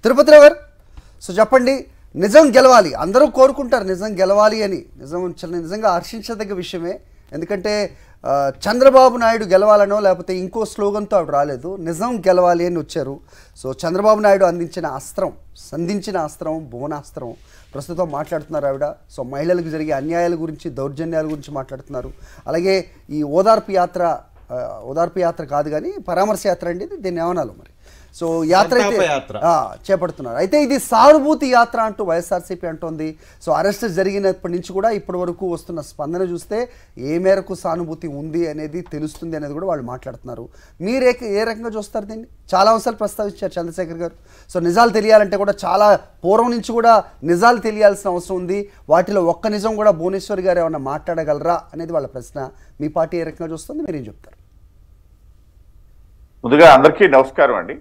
తిరుపతిరావు గారు సో చెప్పండి నిజం గెలవాలి అందరూ కోరుకుంటారు నిజం గెలవాలి అని నిజం చాలా నిజంగా హర్షించదగ్గ విషయమే ఎందుకంటే ఆ, చంద్రబాబు నాయుడు గెలవాలనో లేకపోతే ఇంకో స్లోగన్తో ఆవిడ రాలేదు నిజం గెలవాలి అని వచ్చారు సో చంద్రబాబు నాయుడు అందించిన అస్త్రం సంధించిన అస్త్రం భువనాస్త్రం ప్రస్తుతం మాట్లాడుతున్నారు ఆవిడ సో మహిళలకు జరిగే అన్యాయాల గురించి దౌర్జన్యాల గురించి మాట్లాడుతున్నారు అలాగే ఈ ఓదార్పు యాత్ర ఆ, ఓదార్పు యాత్ర కాదు కానీ పరామర్శ యాత్ర అండి ఇది దీన్ని ఏమనాలి మరి సో యాత్ర అయితే సంతాప యాత్ర. ఆ, చేపడుతున్నారు అయితే ఇది సానుభూతి యాత్ర అంటూ వైఎస్ఆర్సీపీ అంటోంది సో అరెస్ట్ జరిగినప్పటి నుంచి కూడా ఇప్పటి వరకు వస్తున్న స్పందన చూస్తే ఏ మేరకు సానుభూతి ఉంది అనేది తెలుస్తుంది అనేది కూడా వాళ్ళు మాట్లాడుతున్నారు మీరు ఏ ఏ రకంగా చూస్తారు దీన్ని చాలా అంశాలు ప్రస్తావించారు చంద్రశేఖర్ గారు సో నిజాలు తెలియాలంటే కూడా చాలా పూర్వం నుంచి కూడా నిజాలు తెలియాల్సిన అవసరం ఉంది వాటిలో ఒక్క నిజం కూడా భువనేశ్వర్ గారు ఏమన్నా మాట్లాడగలరా అనేది వాళ్ళ ప్రశ్న మీ పార్టీ ఏ రకంగా చూస్తుంది మీరేం చెప్తారు ముందుగా అందరికీ నమస్కారం అండి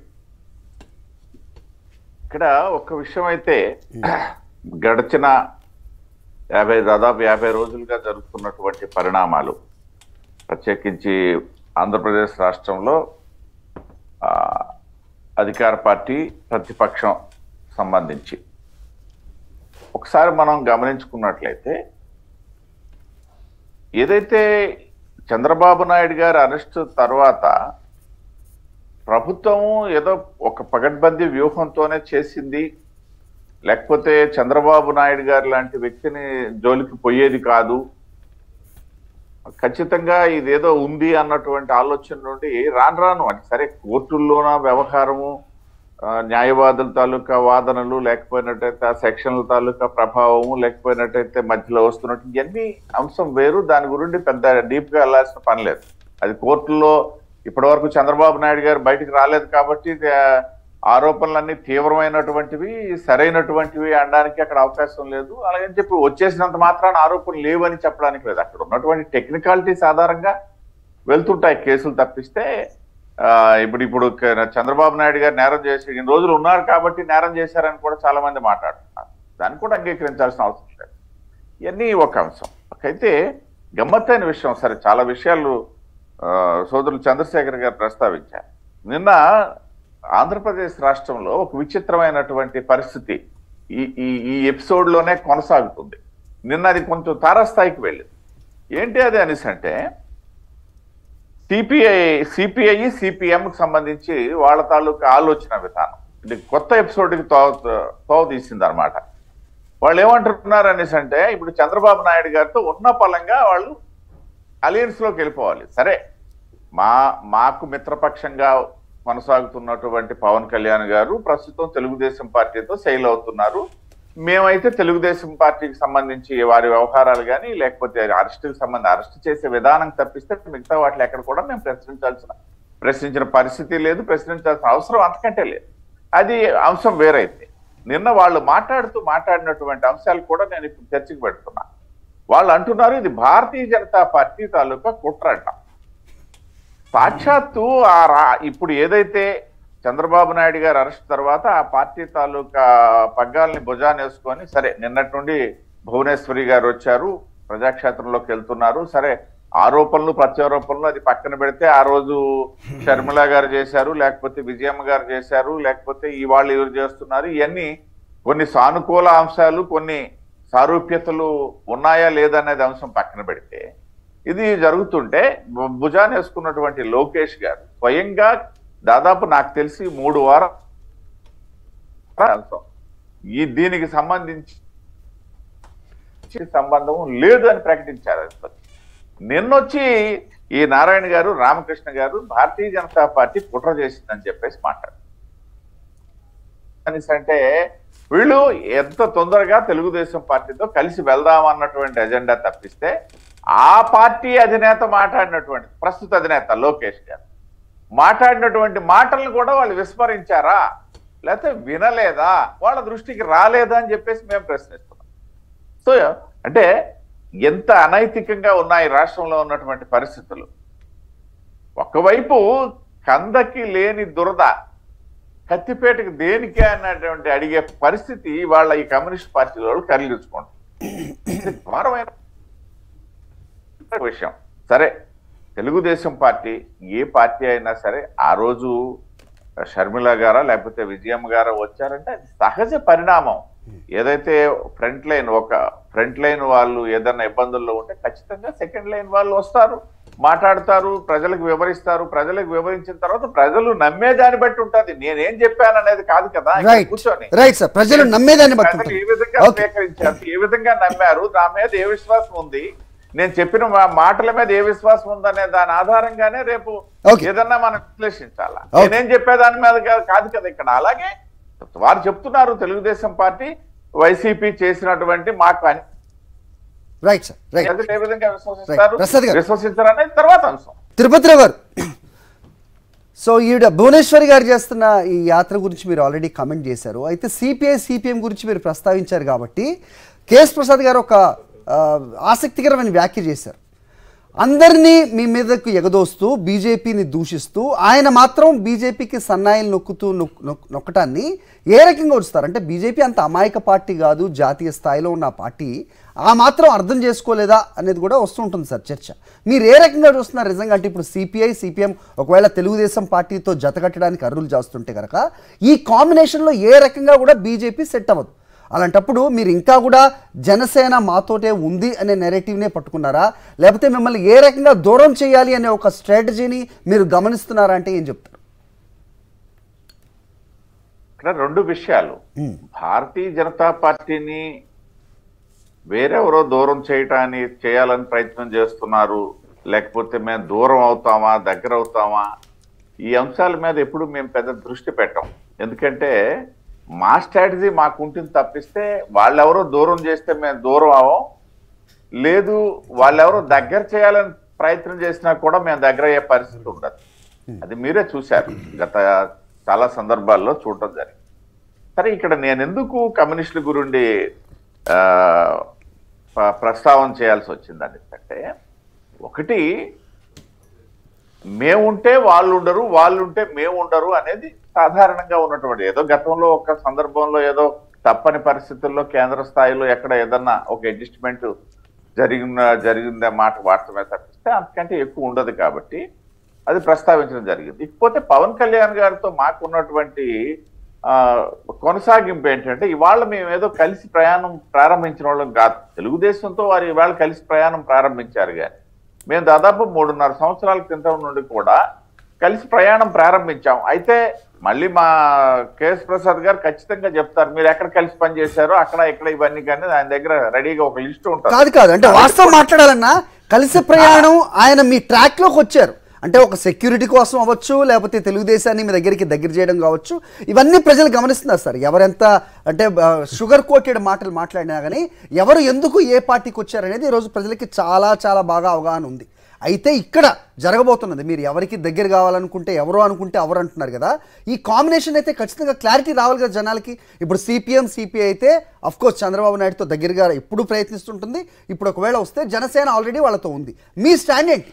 ఇక్కడ ఒక విషయం అయితే గడిచిన యాభై దాదాపు యాభై రోజులుగా జరుగుతున్నటువంటి పరిణామాలు ప్రత్యేకించి ఆంధ్రప్రదేశ్ రాష్ట్రంలో ఆ, అధికార పార్టీ ప్రతిపక్షం సంబంధించి ఒకసారి మనం గమనించుకున్నట్లయితే ఏదైతే చంద్రబాబు నాయుడు గారి అరెస్ట్ తర్వాత ప్రభుత్వం ఏదో ఒక పగడ్బందీ వ్యూహంతోనే చేసింది లేకపోతే చంద్రబాబు నాయుడు గారు లాంటి వ్యక్తిని జోలికి పోయేది కాదు ఖచ్చితంగా ఇదేదో ఉంది అన్నటువంటి ఆలోచన నుండి రాను రాను అది సరే కోర్టుల్లోన వ్యవహారము ఆ, న్యాయవాదుల తాలూకా వాదనలు లేకపోయినట్టయితే ఆ సెక్షన్ల తాలూకా ప్రభావము లేకపోయినట్టయితే మధ్యలో వస్తున్నట్టు ఇవన్నీ అంశం వేరు దాని గురించి పెద్ద డీప్ గా వెళ్ళాల్సిన పని లేదు అది కోర్టులో ఇప్పటివరకు చంద్రబాబు నాయుడు గారు బయటికి రాలేదు కాబట్టి ఆ, ఆరోపణలన్నీ తీవ్రమైనటువంటివి సరైనటువంటివి అనడానికి అక్కడ అవకాశం లేదు అలాగని చెప్పి వచ్చేసినంత మాత్రాన ఆరోపణలు లేవని చెప్పడానికి లేదు అక్కడ ఉన్నటువంటి టెక్నికాలిటీస్ ఆధారంగా వెళ్తుంటాయి కేసులు తప్పిస్తే ఆ, ఇప్పుడు ఇప్పుడు క- చంద్రబాబు నాయుడు గారు నేరం చేసి ఇన్ని రోజులు ఉన్నారు కాబట్టి నేరం చేశారని కూడా చాలా మంది మాట్లాడుతున్నారు దాన్ని కూడా అంగీకరించాల్సిన అవసరం లేదు ఇవన్నీ ఒక అంశం అయితే గమ్మత్తైన విషయం సరే చాలా విషయాలు ఆ, సోదరులు చంద్రశేఖర్ గారు ప్రస్తావించారు నిన్న ఆంధ్రప్రదేశ్ రాష్ట్రంలో ఒక విచిత్రమైనటువంటి పరిస్థితి ఈ ఈ ఈ ఎపిసోడ్ లోనే కొనసాగుతుంది నిన్న అది కొంచెం తారాస్థాయికి వెళ్ళింది ఏంటి అది అనేసి అంటే సిపిఐ సిపిఐ సిపిఎంకి సంబంధించి వాళ్ళ తాలూకా ఆలోచన విధానం ఇది కొత్త ఎపిసోడ్కి తో తోవ తీసింది అనమాట వాళ్ళు ఏమంటున్నారు అనేసి అంటే ఇప్పుడు చంద్రబాబు నాయుడు గారితో ఉన్న పలంగా వాళ్ళు అలయన్స్ లోకి వెళ్ళిపోవాలి సరే మా మాకు మిత్రపక్షంగా కొనసాగుతున్నటువంటి పవన్ కళ్యాణ్ గారు ప్రస్తుతం తెలుగుదేశం పార్టీతో సెయిల్ అవుతున్నారు మేమైతే తెలుగుదేశం పార్టీకి సంబంధించి వారి వ్యవహారాలు కానీ లేకపోతే అరెస్టుకి సంబంధించి అరెస్ట్ చేసే విధానం తప్పిస్తే మిగతా వాటిలో ఎక్కడ కూడా మేము ప్రశ్నించాల్సిన ప్రశ్నించిన పరిస్థితి లేదు ప్రశ్నించాల్సిన అవసరం అంతకంటే లేదు అది అంశం వేరైతే నిన్న వాళ్ళు మాట్లాడుతూ మాట్లాడినటువంటి అంశాలు కూడా నేను ఇప్పుడు చర్చకు పెడుతున్నా వాళ్ళు అంటున్నారు ఇది భారతీయ జనతా పార్టీ తాలూకా కుట్ర అంట సాక్షాత్తు ఆ రా ఇప్పుడు ఏదైతే చంద్రబాబు నాయుడు గారు అరెస్ట్ తర్వాత ఆ పార్టీ తాలూకా పగ్గాల్ని భుజాన్ని వేసుకొని సరే నిన్నటి నుండి భువనేశ్వరి గారు వచ్చారు ప్రజాక్షేత్రంలోకి వెళ్తున్నారు సరే ఆరోపణలు ప్రత్యారోపణలు అది పక్కన పెడితే ఆ రోజు షర్మిల గారు చేశారు లేకపోతే విజయమ్మ గారు చేశారు లేకపోతే ఈ వాళ్ళు ఎవరు చేస్తున్నారు ఇవన్నీ కొన్ని సానుకూల అంశాలు కొన్ని సారూప్యతలు ఉన్నాయా లేదనేది అంశం పక్కన పెడితే ఇది జరుగుతుంటే భు- భుజాన్ని వేసుకున్నటువంటి లోకేష్ గారు స్వయంగా దాదాపు నాకు తెలిసి మూడు వారం అంశం ఈ దీనికి సంబంధించి సంబంధం లేదు అని ప్రకటించారు అసలు. నిన్నొచ్చి ఈ నారాయణ గారు రామకృష్ణ గారు భారతీయ జనతా పార్టీ కుట్ర చేసిందని చెప్పేసి మాట్లాడారు అనేసి అంటే వీళ్ళు ఎంత తొందరగా తెలుగుదేశం పార్టీతో కలిసి వెళ్దాం అన్నటువంటి ఎజెండా తప్పిస్తే ఆ పార్టీ అధినేత మాట్లాడినటువంటి ప్రస్తుత అధినేత లోకేష్ గారు మాట్లాడినటువంటి మాటలను కూడా వాళ్ళు విస్మరించారా లేకపోతే వినలేదా వాళ్ళ దృష్టికి రాలేదా అని చెప్పేసి మేము ప్రశ్నిస్తున్నాం సో అంటే ఎంత అనైతికంగా ఉన్నాయి రాష్ట్రంలో ఉన్నటువంటి పరిస్థితులు ఒకవైపు కందకి లేని దురద కత్తిపేటకి దేనికే అన్నటువంటి అడిగే పరిస్థితి వాళ్ళ ఈ కమ్యూనిస్ట్ పార్టీ వాళ్ళు కరిగించుకుంటారు ఇది ఘోరమైన విషయం సరే తెలుగుదేశం పార్టీ ఏ పార్టీ అయినా సరే ఆ రోజు షర్మిల గారా లేకపోతే విజయమ్మ గారా వచ్చారంటే అది సహజ పరిణామం ఏదైతే ఫ్రంట్ లైన్ ఒక ఫ్రంట్ లైన్ వాళ్ళు ఏదైనా ఇబ్బందుల్లో ఉంటే ఖచ్చితంగా సెకండ్ లైన్ వాళ్ళు వస్తారు మాట్లాడతారు ప్రజలకు వివరిస్తారు ప్రజలకు వివరించిన తర్వాత ప్రజలు నమ్మేదాన్ని బట్టి ఉంటుంది నేనేం చెప్పాను అనేది కాదు కదా ఇక్కడ రైట్ కూర్చొని రైట్ సార్ ప్రజలు నమ్మేదాన్ని బట్టి ప్రజలు ఉంటుంది ఏ విధంగా ఓకే స్వీకరించారు ఏ విధంగా నమ్మారు నా మీద ఏ విశ్వాసం ఉంది నేను చెప్పిన మా- మాటల మీద ఏ విశ్వాసం ఉందనే దాని ఆధారంగానే రేపు Okay. ఏదన్నా మనం విశ్లేషించాలా Okay. నేనేం చెప్పేదాని మీద కా- కాదు కదా ఇక్కడ అలాగే వారు చెప్తున్నారు తెలుగుదేశం పార్టీ వైసీపీ చేసినటువంటి మాకు అని రైట్ సార్ రైట్ ప్రజలు ఏ విధంగా విశ్వసిస్తారు ప్రసాద్ గారు. విశ్వసించరు అనేది తర్వాత అంశం తిరుపతిరావు గారు సో ఈవిడ భువనేశ్వరి గారు చేస్తున్న ఈ యాత్ర గురించి మీరు ఆల్రెడీ కమెంట్ చేశారు అయితే సిపిఐ సిపిఎం గురించి మీరు ప్రస్తావించారు కాబట్టి కేఎస్ ప్రసాద్ గారు ఒక ఆ, ఆసక్తికరమైన వ్యాఖ్య చేశారు అందరినీ మీ మీదకు ఎగదోస్తూ బీజేపీని దూషిస్తూ ఆయన మాత్రం బీజేపీకి సన్నాయిలు నొక్కుతూ నొక్- నొక్- నొక్కటాన్ని ఏ రకంగా ఉంచుతారు అంటే బీజేపీ అంత అమాయక పార్టీ కాదు జాతీయ స్థాయిలో ఉన్న పార్టీ ఆ మాత్రం అర్థం చేసుకోలేదా అనేది కూడా వస్తుంటుంది సార్ చర్చ మీరు ఏ రకంగా చూస్తున్నారు నిజంగా అంటే ఇప్పుడు సిపిఐ సిపిఎం ఒకవేళ తెలుగుదేశం పార్టీతో జతకట్టడానికి అర్రులు చేస్తుంటే కనుక ఈ కాంబినేషన్లో ఏ రకంగా కూడా బీజేపీ సెట్ అవ్వదు అలాంటప్పుడు మీరు ఇంకా కూడా జనసేన మాతోటే ఉంది అనే నెరేటివ్నే పట్టుకున్నారా లేకపోతే మిమ్మల్ని ఏ రకంగా దూరం చేయాలి అనే ఒక స్ట్రాటజీని మీరు గమనిస్తున్నారా అంటే ఏం చెప్తారు ఇక్కడ రెండు విషయాలు భారతీయ జనతా పార్టీని వేరెవరో దూరం చేయటాన్ని చేయాలని ప్రయత్నం చేస్తున్నారు లేకపోతే మేము దూరం అవుతామా దగ్గర అవుతామా ఈ అంశాల మీద ఎప్పుడు మేము పెద్ద దృష్టి పెట్టం ఎందుకంటే మా స్ట్రాటజీ మాకు ఉంటుంది తప్పిస్తే వాళ్ళెవరో దూరం చేస్తే మేము దూరం అవ్వం లేదు వాళ్ళెవరో దగ్గర చేయాలని ప్రయత్నం చేసినా కూడా మేము దగ్గర అయ్యే పరిస్థితి ఉండదు అది మీరే చూశారు గత చాలా సందర్భాల్లో చూడటం జరిగింది సరే ఇక్కడ నేను ఎందుకు కమ్యూనిస్టుల గురుండి ఆ, ప్ర- ప్రస్తావన చేయాల్సి వచ్చిందని అంటే ఒకటి మేముంటే వాళ్ళు ఉండరు వాళ్ళు ఉంటే మేము ఉండరు అనేది సాధారణంగా ఉన్నటువంటి ఏదో గతంలో ఒక సందర్భంలో ఏదో తప్పని పరిస్థితుల్లో కేంద్ర స్థాయిలో ఎక్కడ ఏదన్నా ఒక అడ్జస్ట్మెంట్ జరిగిన జరిగిందే మాట వాడటమే తప్పిస్తే అంతకంటే ఎక్కువ ఉండదు కాబట్టి అది ప్రస్తావించడం జరిగింది ఇకపోతే పవన్ కళ్యాణ్ గారితో మాకు ఉన్నటువంటి ఆ, కొనసాగింపు ఏంటంటే ఇవాళ మేము ఏదో కలిసి ప్రయాణం ప్రారంభించిన వాళ్ళం కాదు తెలుగుదేశంతో వారు ఇవాళ కలిసి ప్రయాణం ప్రారంభించారు కానీ మేము దాదాపు మూడున్నర సంవత్సరాల క్రితం నుండి కూడా కలిసి ప్రయాణం ప్రారంభించాం అయితే మళ్ళీ మా కేఎస్ ప్రసాద్ గారు ఖచ్చితంగా చెప్తారు మీరు ఎక్కడ కలిసి పనిచేశారో అక్కడ ఇక్కడ ఇవన్నీ కానీ ఆయన దగ్గర రెడీగా ఒక లిస్ట్ ఉంటుంది కాదు కాదు అంటే వాస్తవం మాట్లాడాలన్నా కలిసి ప్రయాణం ఆయన మీ ట్రాక్లోకి వచ్చారు అంటే ఒక సెక్యూరిటీ కోసం అవ్వచ్చు లేకపోతే తెలుగుదేశాన్ని మీ దగ్గరికి దగ్గర చేయడం కావచ్చు ఇవన్నీ ప్రజలు గమనిస్తున్నారు సార్ ఎవరెంత అంటే షుగర్ కోటెడ్ మాటలు మాట్లాడినా కానీ ఎవరు ఎందుకు ఏ పార్టీకి వచ్చారనేది ఈరోజు ప్రజలకి చాలా చాలా బాగా అవగాహన ఉంది అయితే ఇక్కడ జరగబోతున్నది మీరు ఎవరికి దగ్గర కావాలనుకుంటే ఎవరో అనుకుంటే ఎవరు అంటున్నారు కదా ఈ కాంబినేషన్ అయితే ఖచ్చితంగా క్లారిటీ రావాలి కదా జనాలకి ఇప్పుడు సిపిఎం సిపిఐ అయితే కోర్స్ చంద్రబాబు నాయుడుతో దగ్గరగా ఎప్పుడు ప్రయత్నిస్తుంటుంది ఇప్పుడు ఒకవేళ వస్తే జనసేన ఆల్రెడీ వాళ్ళతో ఉంది మీ స్టాండ్ ఏంటి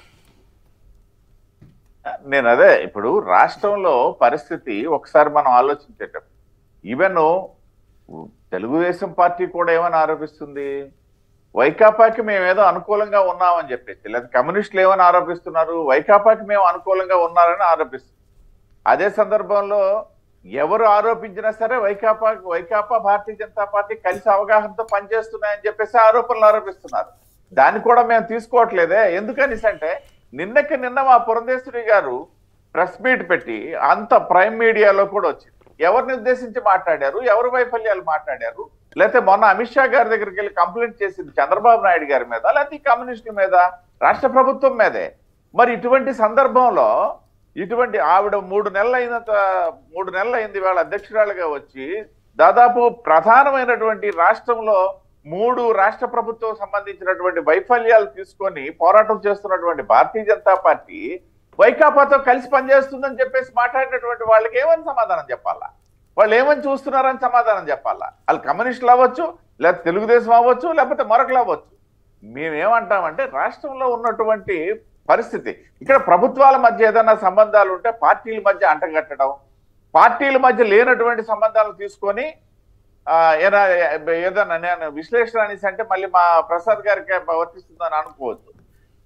నేను అదే ఇప్పుడు రాష్ట్రంలో పరిస్థితి ఒకసారి మనం ఆలోచించేటప్పుడు ఈవెన్ తెలుగుదేశం పార్టీ కూడా ఏమని ఆరోపిస్తుంది వైకాపాకి మేము ఏదో అనుకూలంగా ఉన్నామని చెప్పేసి లేదా కమ్యూనిస్టులు ఏమని ఆరోపిస్తున్నారు వైకాపాకి మేము అనుకూలంగా ఉన్నారని ఆరోపిస్తుంది అదే సందర్భంలో ఎవరు ఆరోపించినా సరే వైకాపా వైకాపా భారతీయ జనతా పార్టీ కలిసి అవగాహనతో పనిచేస్తున్నాయని చెప్పేసి ఆరోపణలు ఆరోపిస్తున్నారు దాన్ని కూడా మేము తీసుకోవట్లేదే ఎందుకని అంటే నిన్నకి నిన్న మా పురంధేశ్వరి గారు ప్రెస్ మీట్ పెట్టి అంత ప్రైమ్ మీడియాలో కూడా వచ్చింది ఎవరిని ఉద్దేశించి మాట్లాడారు ఎవరి వైఫల్యాలు మాట్లాడారు లేకపోతే మొన్న అమిత్ షా గారి దగ్గరికి వెళ్ళి కంప్లైంట్ చేసింది చంద్రబాబు నాయుడు గారి మీద లేకపోతే ఈ కమ్యూనిస్టుల మీద రాష్ట్ర ప్రభుత్వం మీదే మరి ఇటువంటి సందర్భంలో ఇటువంటి ఆవిడ మూడు నెలలు అయిన త- మూడు నెలలు అయింది వాళ్ళ అధ్యక్షురాలుగా వచ్చి దాదాపు ప్రధానమైనటువంటి రాష్ట్రంలో మూడు రాష్ట్ర ప్రభుత్వం సంబంధించినటువంటి వైఫల్యాలు తీసుకొని పోరాటం చేస్తున్నటువంటి భారతీయ జనతా పార్టీ వైకాపాతో కలిసి పనిచేస్తుందని చెప్పేసి మాట్లాడినటువంటి వాళ్ళకి ఏమని సమాధానం చెప్పాలా వాళ్ళు ఏమని చూస్తున్నారని సమాధానం చెప్పాలా వాళ్ళు కమ్యూనిస్టులు అవ్వచ్చు లేకపోతే తెలుగుదేశం అవ్వచ్చు లేకపోతే మరొకలు అవ్వచ్చు మేమేమంటామంటే రాష్ట్రంలో ఉన్నటువంటి పరిస్థితి ఇక్కడ ప్రభుత్వాల మధ్య ఏదైనా సంబంధాలు ఉంటే పార్టీల మధ్య అంటగట్టడం పార్టీల మధ్య లేనటువంటి సంబంధాలు తీసుకొని ఆ, ఏనా- ఏదైనా నేను విశ్లేషణ అనేసి అంటే మళ్ళీ మా ప్రసాద్ గారికి వర్తిస్తుందని అనుకోవద్దు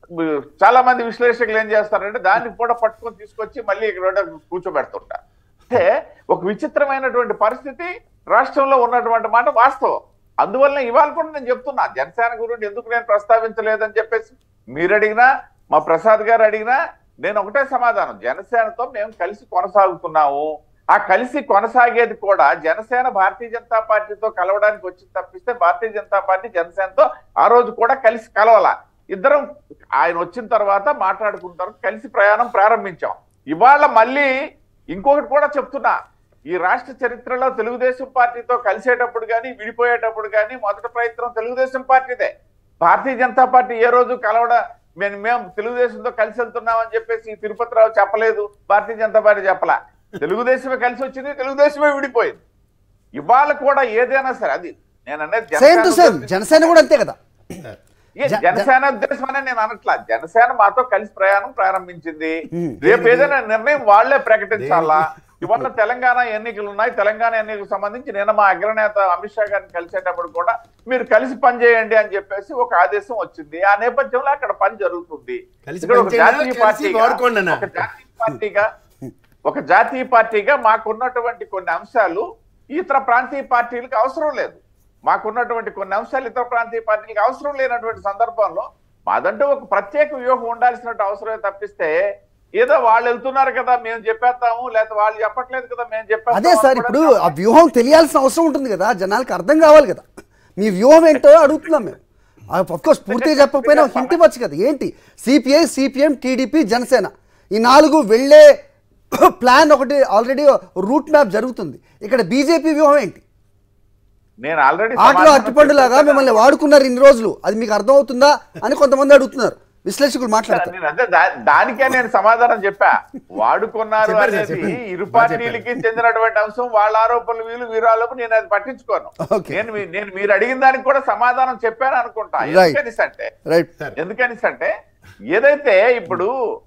చాలా మంది విశ్లేషకులు ఏం చేస్తారంటే దాన్ని కూడా పట్టుకొని తీసుకొచ్చి మళ్ళీ ఇక్కడ కూర్చోబెడుతుంటారు అంటే ఒక విచిత్రమైనటువంటి పరిస్థితి రాష్ట్రంలో ఉన్నటువంటి మాట వాస్తవం అందువల్ల ఇవాళ కూడా నేను చెప్తున్నా జనసేన గురించి ఎందుకు నేను ప్రస్తావించలేదని చెప్పేసి మీరు అడిగినా మా ప్రసాద్ గారు అడిగినా నేను ఒకటే సమాధానం జనసేనతో మేము కలిసి కొనసాగుతున్నాము ఆ కలిసి కొనసాగేది కూడా జనసేన భారతీయ జనతా పార్టీతో కలవడానికి వచ్చి తప్పిస్తే భారతీయ జనతా పార్టీ జనసేనతో ఆ రోజు కూడా కలిసి కలవాల ఇద్దరం ఆయన వచ్చిన తర్వాత మాట్లాడుకుంటారు కలిసి ప్రయాణం ప్రారంభించాం ఇవాళ మళ్ళీ ఇంకొకటి కూడా చెప్తున్నా ఈ రాష్ట్ర చరిత్రలో తెలుగుదేశం పార్టీతో కలిసేటప్పుడు కానీ విడిపోయేటప్పుడు కానీ మొదటి ప్రయత్నం తెలుగుదేశం పార్టీదే భారతీయ జనతా పార్టీ ఏ రోజు కలవడ మేము మేము తెలుగుదేశంతో కలిసి వెళ్తున్నామని చెప్పేసి ఈ తిరుపతిరావు చెప్పలేదు భారతీయ జనతా పార్టీ చెప్పలా తెలుగుదేశమే కలిసి వచ్చింది తెలుగుదేశమే విడిపోయింది ఇవాళ కూడా ఏదైనా సరే అది నేను అనేది same to same Janasena Janasena కూడా అంతే కదా ఏ జ- జనసేన ఉద్దేశం అనే నేను అనట్లా జనసేన మాతో కలిసి ప్రయాణం ప్రారంభించింది Hmm. రేపు ఏదైనా నిర్ణయం వాళ్లే ప్రకటించాలా ఇవాళ తెలంగాణ ఎన్నికలు ఉన్నాయి తెలంగాణ ఎన్నికలకు సంబంధించి నేను మా అగ్రనేత అమిత్ షా గారిని కలిసేటప్పుడు కూడా మీరు కలిసి పనిచేయండి అని చెప్పేసి ఒక ఆదేశం వచ్చింది ఆ నేపథ్యంలో అక్కడ పని జరుగుతుంది కలిసి ఇక్కడ ఒక పనిచేయాలా? జాతీయ కలిసి పార్టీగా వాడుకోండి అన్న. ఒక జాతీయ పార్టీగా ఒక జాతీయ పార్టీగా మాకున్నటువంటి కొన్ని అంశాలు ఇతర ప్రాంతీయ పార్టీలకు అవసరం లేదు మాకున్నటువంటి కొన్ని అంశాలు ఇతర ప్రాంతీయ పార్టీలకు అవసరం లేనటువంటి సందర్భంలో మాదంటూ ఒక ప్రత్యేక వ్యూహం ఉండాల్సినట్టు అవసరమే తప్పిస్తే ఏదో వాళ్ళు వెళ్తున్నారు కదా మేము చెప్పేస్తాము లేకపోతే వాళ్ళు చెప్పట్లేదు కదా మేము చెప్పేస్తాము అదే సార్ అని ఇప్పుడు కూడా ఆ వ్యూహం తెలియాల్సిన అవసరం ఉంటుంది కదా జనాలకు అర్థం కావాలి కదా మీ వ్యూహం ఏంటో అడుగుతున్నాం మేము కోర్స్ పూర్తిగా చెప్పకపోయినా హింట్ ఇవ్వచ్చు కదా ఏంటి సిపిఐ సిపిఎం టీడీపీ జనసేన ఈ నాలుగు వెళ్ళే ప్లాన్ ఒకటి ఆల్రెడీ రూట్ మ్యాప్ జరుగుతుంది ఇక్కడ బీజేపీ వ్యూహం ఏంటి నేను ఆల్రెడీ ఆటలో అట్టిపండు లాగా మిమ్మల్ని వాడుకున్నారు ఇన్ని రోజులు అది మీకు అర్థం అవుతుందా అని కొంతమంది అడుగుతున్నారు విశ్లేషకులు మాట్లాడతారు నేను అదే దా- దానికే నేను సమాధానం చెప్పా వాడుకున్నారు చెప్పారు సార్, అనేది చెప్పారు. ఇరు బాగా పార్టీలకి చెందినటువంటి అంశం వాళ్ళ ఆరోపణలు వీళ్ళు వీరు ఆరోపణ నేను అది పట్టించుకోను Okay. నేను మీ- నేను మీరు అడిగిన దానికి కూడా సమాధానం చెప్పాను అనుకుంటా Right. ఎందుకనిసి అంటే రైట్ సార్ ఎందుకనిసి అంటే ఏదైతే ఇప్పుడు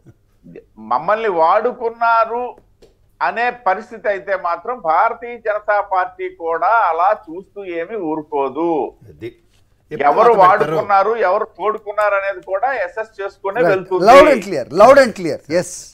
మమ్మల్ని వాడుకున్నారు అనే పరిస్థితి అయితే మాత్రం భారతీయ జనతా పార్టీ కూడా అలా చూస్తూ ఏమీ ఊరుకోదు అది. ఎవరు ఎప్పుడు పెడతారు? వాడుకున్నారు ఎవరు తోడుకున్నారు అనేది కూడా ఎస్ఎస్ చేసుకునే వెళ్తుంది loud and clear loud and clear yes